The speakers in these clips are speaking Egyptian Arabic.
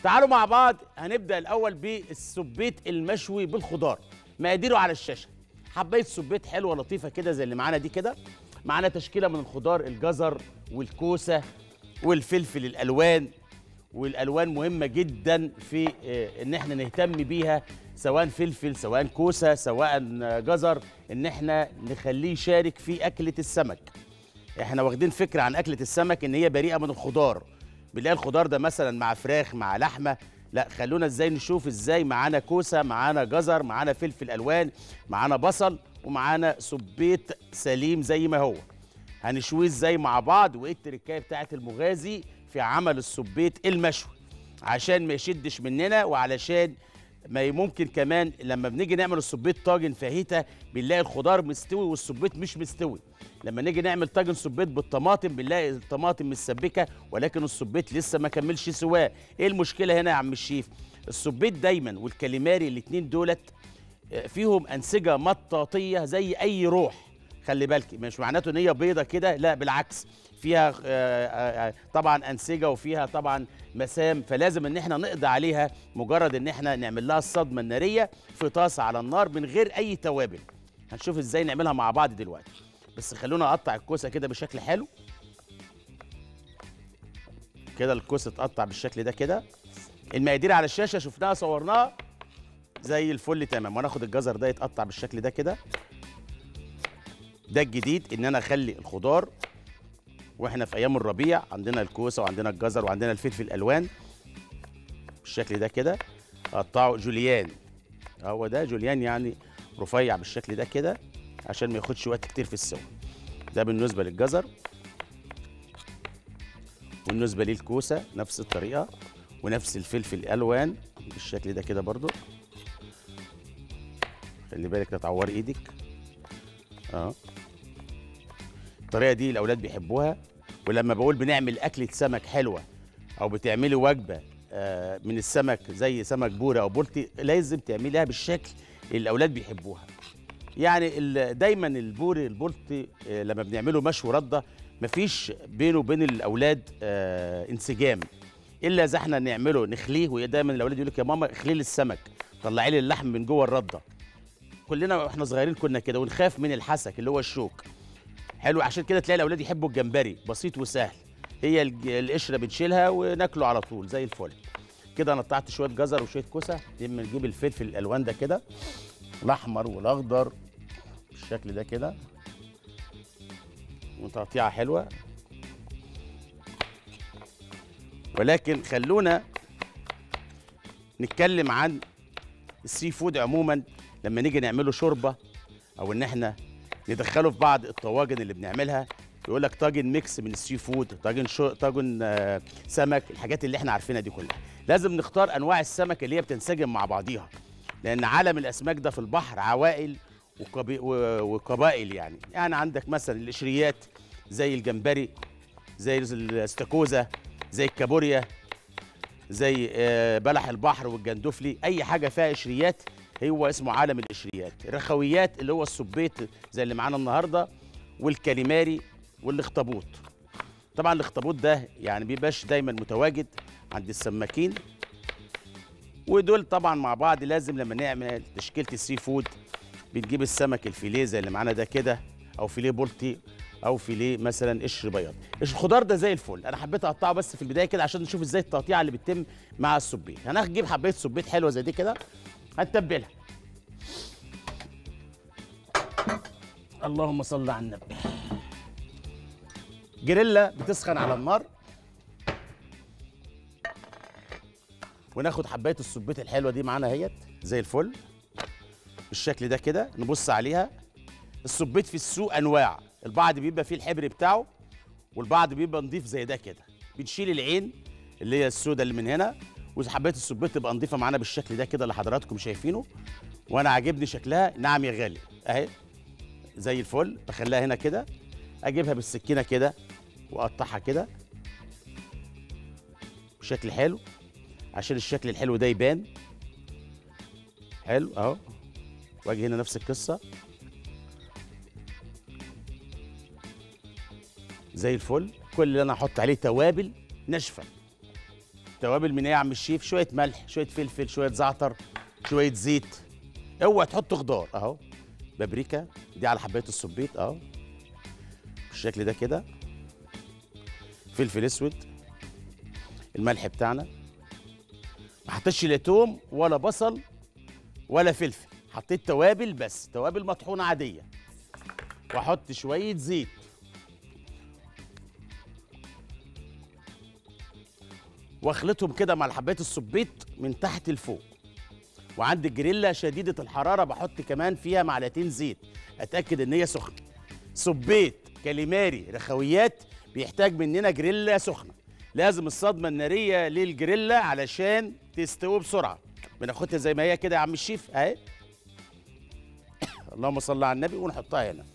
تعالوا مع بعض هنبدا الاول بالسبيت المشوي بالخضار مقاديره على الشاشه حبايه سبيت حلوه لطيفه كده زي اللي معانا دي كده معانا تشكيله من الخضار الجزر والكوسه والفلفل الالوان والالوان مهمه جدا في آه، ان احنا نهتم بيها سواء فلفل سواء كوسه سواء آه، جزر ان احنا نخليه يشارك في اكله السمك احنا واخدين فكره عن اكله السمك ان هي بريئه من الخضار بنلاقي الخضار ده مثلا مع فراخ مع لحمه لا خلونا ازاي نشوف ازاي معانا كوسه معانا جزر معانا فلفل الوان معانا بصل ومعانا سبيت سليم زي ما هو هنشويه ازاي مع بعض وايه التركايه بتاعت المغازي في عمل السبيت المشوي عشان ما يشدش مننا وعلشان ما ممكن كمان لما بنيجي نعمل السبيت طاجن فاهيتا بنلاقي الخضار مستوي والسبيت مش مستوي لما نيجي نعمل طاجن سبيت بالطماطم بنلاقي الطماطم مسبكه ولكن السبيت لسه ما كملش سواه ايه المشكله هنا يا عم الشيف السبيت دايما والكاليماري الاتنين دولت آه، فيهم انسجه مطاطيه زي اي روح خلي بالك مش معناته ان هي بيضه كده لا بالعكس فيها آه، آه، آه، طبعا انسجه وفيها طبعا مسام فلازم ان احنا نقضي عليها مجرد ان احنا نعمل لها الصدمه الناريه في طاسه على النار من غير اي توابل هنشوف ازاي نعملها مع بعض دلوقتي بس خلونا اقطع الكوسه كده بشكل حلو كده الكوسه تقطع بالشكل ده كده المقادير على الشاشه شفناها صورناها زي الفل تمام وناخد الجزر ده يتقطع بالشكل ده كده ده الجديد ان انا اخلي الخضار واحنا في ايام الربيع عندنا الكوسه وعندنا الجزر وعندنا الفلفل الالوان بالشكل ده كده اقطعه جوليان هو ده جوليان يعني رفيع بالشكل ده كده عشان ما ياخدش وقت كتير في السوا ده بالنسبه للجزر وبالنسبه للكوسه نفس الطريقه ونفس الفلفل الالوان بالشكل ده كده برضو خلي بالك لا تعوري ايدك اه الطريقه دي الاولاد بيحبوها ولما بقول بنعمل اكله سمك حلوه او بتعملي وجبه آه، من السمك زي سمك بوري او بولتي لازم تعمليها بالشكل اللي الاولاد بيحبوها يعني ال- دايما البوري البولتي آه، لما بنعمله مشوي رده مفيش بينه وبين الاولاد آه، انسجام الا اذا احنا نعمله نخليه ودايما الاولاد يقول لك يا ماما اخلي لي السمك طلعي لي اللحم من جوه الرده كلنا واحنا صغيرين كنا كده ونخاف من الحسك اللي هو الشوك حلو عشان كده تلاقي الاولاد يحبوا الجمبري بسيط وسهل هي الج- القشره بنشيلها وناكله على طول زي الفل كده انا قطعت شويه جزر وشويه كوسه لما نجيب الفلفل الالوان ده كده الاحمر والاخضر بالشكل ده كده وتقطيعه حلوه ولكن خلونا نتكلم عن السي فود عموما لما نيجي نعمله شوربه او ان احنا ندخله في بعض الطواجن اللي بنعملها يقول لك طاجن ميكس من السي فود طاجن شو طاجن آه، سمك الحاجات اللي احنا عارفينها دي كلها لازم نختار انواع السمك اللي هي بتنسجم مع بعضيها لان عالم الاسماك ده في البحر عوائل وقبي- و- وقبائل يعني يعني عندك مثلا القشريات زي الجمبري زي الاستاكوزا زي الكابوريا زي آه، بلح البحر والجندفلي اي حاجه فيها قشريات هو اسمه عالم القشريات الرخويات اللي هو السبيت زي اللي معانا النهارده والكاليماري والاخطبوط طبعا الاخطبوط ده يعني بيبقاش دايما متواجد عند السماكين ودول طبعا مع بعض لازم لما نعمل تشكيله السي فود بنجيب السمك الفيليه زي اللي معانا ده كده او فيليه بولتي او فيليه مثلا قشر بياض الخضار ده زي الفل انا حبيت اقطعه بس في البدايه كده عشان نشوف ازاي التقطيعه اللي بتتم مع السبيت هنجيب حبايه سبيت حلوه زي دي كده هنتبلها اللهم صل على النبي جريلا بتسخن على النار وناخد حبايه السبيت الحلوه دي معانا اهيت زي الفل بالشكل ده كده نبص عليها السبيت في السوق انواع البعض بيبقى فيه الحبر بتاعه والبعض بيبقى نضيف زي ده كده بنشيل العين اللي هي السوداء اللي من هنا وحبايه السبيت تبقى نضيفه معانا بالشكل ده كده اللي حضراتكم شايفينه وانا عاجبني شكلها نعم يا غالي اهي زي الفل بخليها هنا كده اجيبها بالسكينه كده واقطعها كده بشكل حلو عشان الشكل الحلو ده يبان حلو اهو واجي هنا نفس القصه زي الفل كل اللي انا احط عليه توابل ناشفه توابل من ايه يا عم الشيف شويه ملح شويه فلفل شويه زعتر شويه زيت اوعى تحط خضار اهو بابريكا دي على حبايه السبيط اهو بالشكل ده كده فلفل اسود الملح بتاعنا ما حطيتش لا توم ولا بصل ولا فلفل حطيت توابل بس توابل مطحونه عاديه واحط شويه زيت واخلطهم كده مع حبايه السبيط من تحت لفوق وعندي الجريلا شديده الحراره بحط كمان فيها معلقتين زيت اتاكد ان هي سخنه سبيط كاليماري رخويات بيحتاج مننا جريلا سخنه لازم الصدمه الناريه للجريلا علشان تستوي بسرعه بناخدها زي ما هي كده يا عم الشيف اهي اللهم صل على النبي ونحطها هنا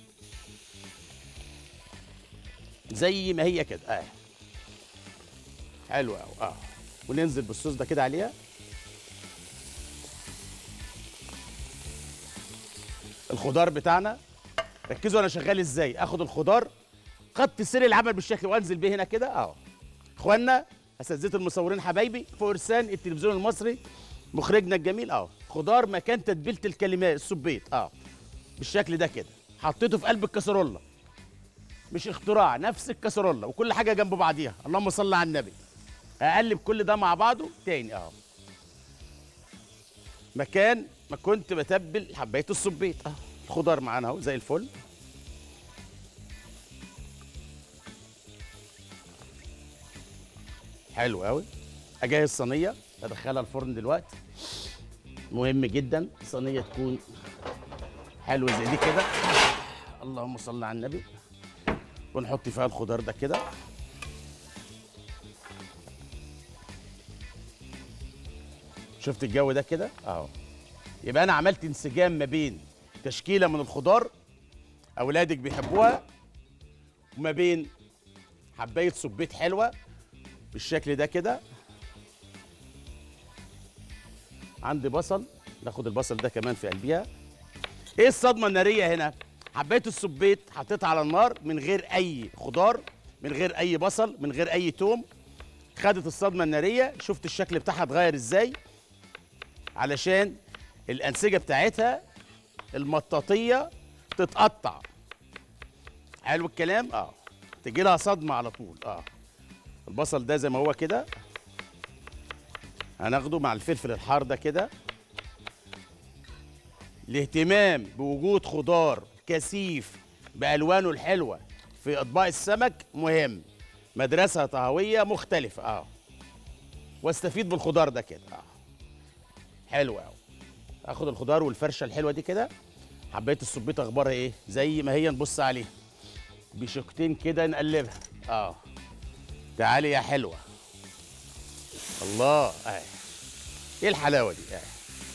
زي ما هي كده اهي حلوه قوي اه وننزل بالصوص ده كده عليها الخضار بتاعنا ركزوا انا شغال ازاي اخد الخضار خط سير العمل بالشكل وانزل بيه هنا كده اهو اخوانا اساتذه المصورين حبايبي فرسان التلفزيون المصري مخرجنا الجميل اهو خضار مكان تتبيله الكلمات السبيط اه بالشكل ده كده حطيته في قلب الكسرولة مش اختراع نفس الكسرولة وكل حاجه جنب بعضيها اللهم صل على النبي اقلب كل ده مع بعضه تاني اهو مكان ما كنت بتبل حبايه السبيط اه الخضار معانا اهو زي الفل حلو قوي اجهز صينيه ادخلها الفرن دلوقتي مهم جدا صينيه تكون حلوه زي دي كده اللهم صل على النبي ونحط فيها الخضار ده كده شفت الجو ده كده اهو يبقى انا عملت انسجام ما بين تشكيله من الخضار اولادك بيحبوها وما بين حبايه سبيط حلوه بالشكل ده كده عندي بصل ناخد البصل ده كمان في قلبيها ايه الصدمه الناريه هنا حبايه السبيط حطيتها على النار من غير اي خضار من غير اي بصل من غير اي توم خدت الصدمه الناريه شفت الشكل بتاعها اتغير ازاي علشان الانسجه بتاعتها المطاطيه تتقطع حلو الكلام اه تجي لها صدمه على طول اه البصل ده زي ما هو كده هناخده مع الفلفل الحار ده كده الاهتمام بوجود خضار كثيف بالوانه الحلوه في اطباق السمك مهم مدرسه طهويه مختلفه اه واستفيد بالخضار ده كده اه حلو قوي اخد الخضار والفرشه الحلوه دي كده حبايه السبيط اخبارها ايه زي ما هي نبص عليها بشوكتين كده نقلبها اه تعالي يا حلوه الله اهي ايه الحلاوه دي اهي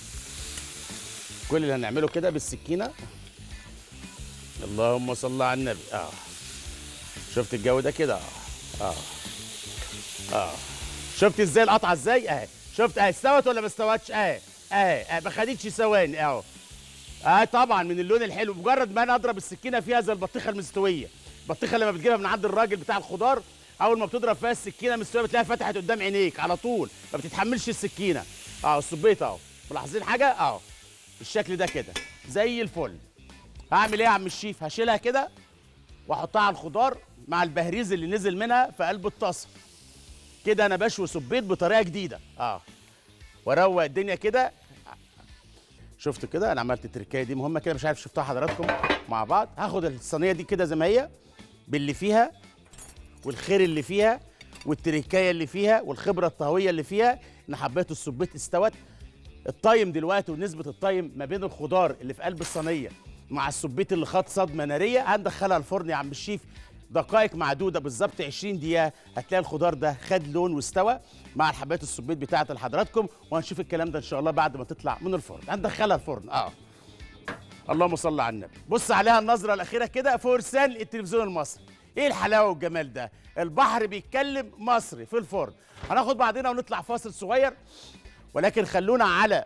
كل اللي هنعمله كده بالسكينه اللهم صل على النبي اه شفت الجو ده كده اه اه اه شفت ازاي القطعه ازاي اهي شفت اهي استوت ولا ما استوتش اهي اهي اهي ما خدتش ثواني اهو اه طبعا من اللون الحلو مجرد ما انا اضرب السكينه فيها زي البطيخه المستويه البطيخه لما بتجيبها من عند الراجل بتاع الخضار اول ما بتضرب فيها السكينه مستويه بتلاقيها فتحت قدام عينيك على طول ما بتتحملش السكينه اه الصبيط اهو ملاحظين حاجه اهو بالشكل ده كده زي الفل هعمل ايه يا عم الشيف هشيلها كده واحطها على الخضار مع البهريز اللي نزل منها في قلب الطاسه كده انا بشوي سبيط بطريقه جديده اه واروق الدنيا كده شفتوا كده انا عملت التركايه دي مهمه كده مش عارف شفتها حضراتكم مع بعض هاخد الصينيه دي كده زي ما هي باللي فيها والخير اللي فيها والتركايه اللي فيها والخبره الطهويه اللي فيها ان حبيت السبيط استوت الطايم دلوقتي ونسبه الطايم ما بين الخضار اللي في قلب الصينيه مع السبيط اللي خد صدمه ناريه هندخلها الفرن يا عم الشيف دقائق معدوده بالظبط 20 دقيقه هتلاقي الخضار ده خد لون واستوى مع الحبات السبيط بتاعه لحضراتكم وهنشوف الكلام ده ان شاء الله بعد ما تطلع من الفرن هندخلها الفرن اه اللهم صل على النبي بص عليها النظره الاخيره كده فرسان التلفزيون المصري ايه الحلاوه والجمال ده البحر بيتكلم مصري في الفرن هناخد بعضنا ونطلع فاصل صغير ولكن خلونا على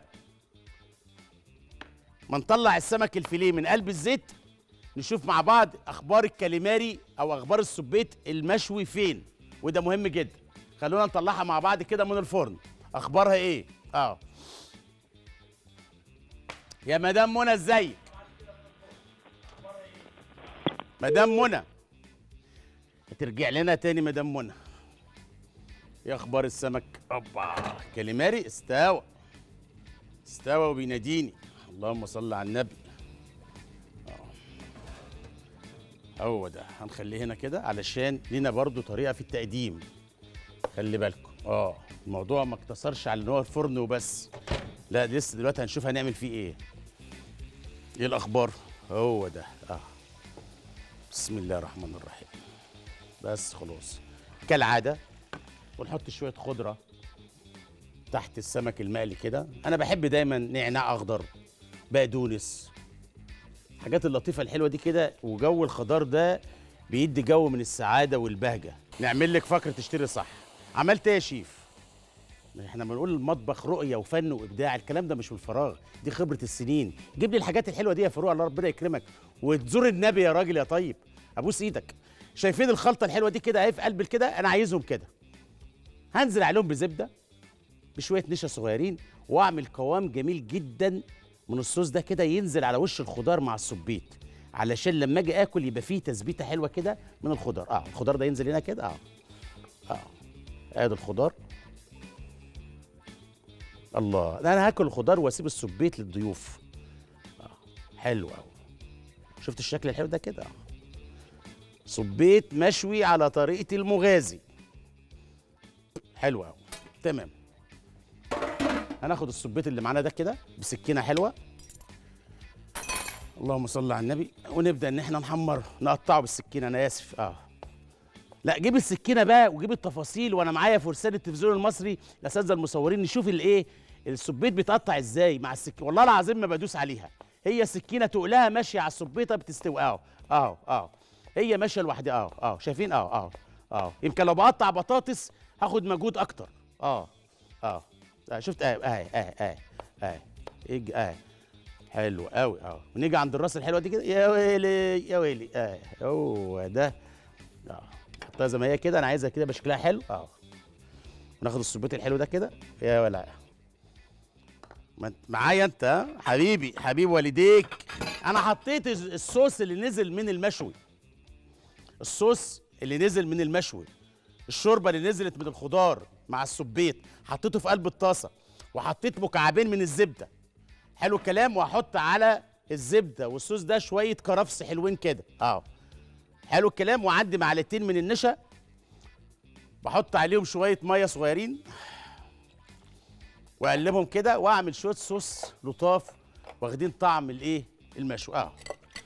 ما نطلع السمك الفيليه من قلب الزيت نشوف مع بعض اخبار الكاليماري او اخبار السبيت المشوي فين وده مهم جدا خلونا نطلعها مع بعض كده من الفرن اخبارها ايه اه يا مدام منى ازيك مدام منى هترجع لنا تاني مدام منى ايه اخبار السمك اوبا كاليماري استوى استوى وبيناديني اللهم صل على النبي آه. هو ده هنخليه هنا كده علشان لينا برضو طريقه في التقديم خلي بالكم اه الموضوع ما اقتصرش على ان هو الفرن وبس لا لسه دلوقتي هنشوف هنعمل فيه ايه ايه الاخبار هو ده اه بسم الله الرحمن الرحيم بس خلاص كالعاده ونحط شويه خضره تحت السمك المقلي كده انا بحب دايما نعناع اخضر بقدونس الحاجات اللطيفه الحلوه دي كده وجو الخضار ده بيدي جو من السعاده والبهجه نعمل لك فقره تشتري صح عملت ايه يا شيف احنا بنقول المطبخ رؤيه وفن وابداع الكلام ده مش من الفراغ دي خبره السنين جيب لي الحاجات الحلوه دي يا فاروق الله ربنا يكرمك وتزور النبي يا راجل يا طيب ابوس ايدك شايفين الخلطه الحلوه دي كده اهي في قلب كده انا عايزهم كده هنزل عليهم بزبده بشويه نشا صغيرين واعمل قوام جميل جدا من الصوص ده كده ينزل على وش الخضار مع السبيت علشان لما اجي اكل يبقى فيه تثبيته حلوه كده من الخضار اه الخضار ده ينزل هنا كده اه اه ادي الخضار الله ده انا هاكل الخضار واسيب السبيت للضيوف آه. حلو قوي شفت الشكل الحلو ده كده آه. سبيت مشوي على طريقه المغازي حلو قوي تمام هناخد السبيت اللي معانا ده كده بسكينه حلوه اللهم صل على النبي ونبدا ان احنا نحمر نقطعه بالسكينه انا اسف اه لا جيب السكينه بقى وجيب التفاصيل وانا معايا فرسان التلفزيون المصري الاساتذه المصورين نشوف الايه السبيت بيتقطع ازاي مع السكينه والله العظيم ما بدوس عليها هي السكينه تقلها ماشيه على السبيطه بتستوي اه اه اه هي ماشيه لوحدها اه اه شايفين اه اه اه يمكن لو بقطع بطاطس هاخد مجهود اكتر اه اه, آه شفت اه اه اه اه اه ايه اه حلو قوي اه ونيجي عند الراس الحلوه دي كده يا ويلي يا ويلي اه هو ده اه حطها زي ما هي كده انا عايزها كده بشكلها حلو اه وناخد السبيت الحلو ده كده يا ولا ما انت- معايا انت ها؟ حبيبي حبيب والديك انا حطيت الز- الصوص اللي نزل من المشوي الصوص اللي نزل من المشوي الشوربه اللي نزلت من الخضار مع السبيت حطيته في قلب الطاسه وحطيت مكعبين من الزبده حلو الكلام وهحط على الزبده والصوص ده شويه كرفس حلوين كده اه حلو الكلام وعندي معلقتين من النشا بحط عليهم شويه ميه صغيرين واقلبهم كده واعمل شويه صوص لطاف واخدين طعم الايه المشوي اه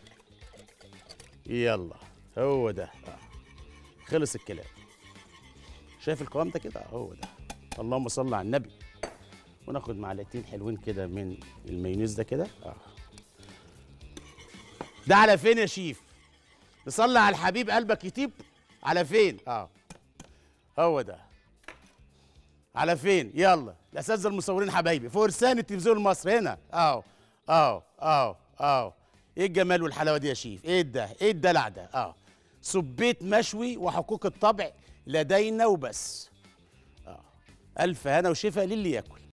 يلا هو ده آه. خلص الكلام شايف القوام ده كده آه، هو ده اللهم صل على النبي وناخد معلقتين حلوين كده من المايونيز ده كده اه ده على فين يا شيف نصلي على الحبيب قلبك يطيب على فين اه هو ده على فين يلا الاساتذه المصورين حبايبي فرسان التلفزيون المصري هنا اهو اهو اهو اهو ايه الجمال والحلاوه دي يا شيف ايه ده ايه الدلع ده اه سبيت مشوي وحقوق الطبع لدينا وبس اه الف هنا وشفا للي ياكل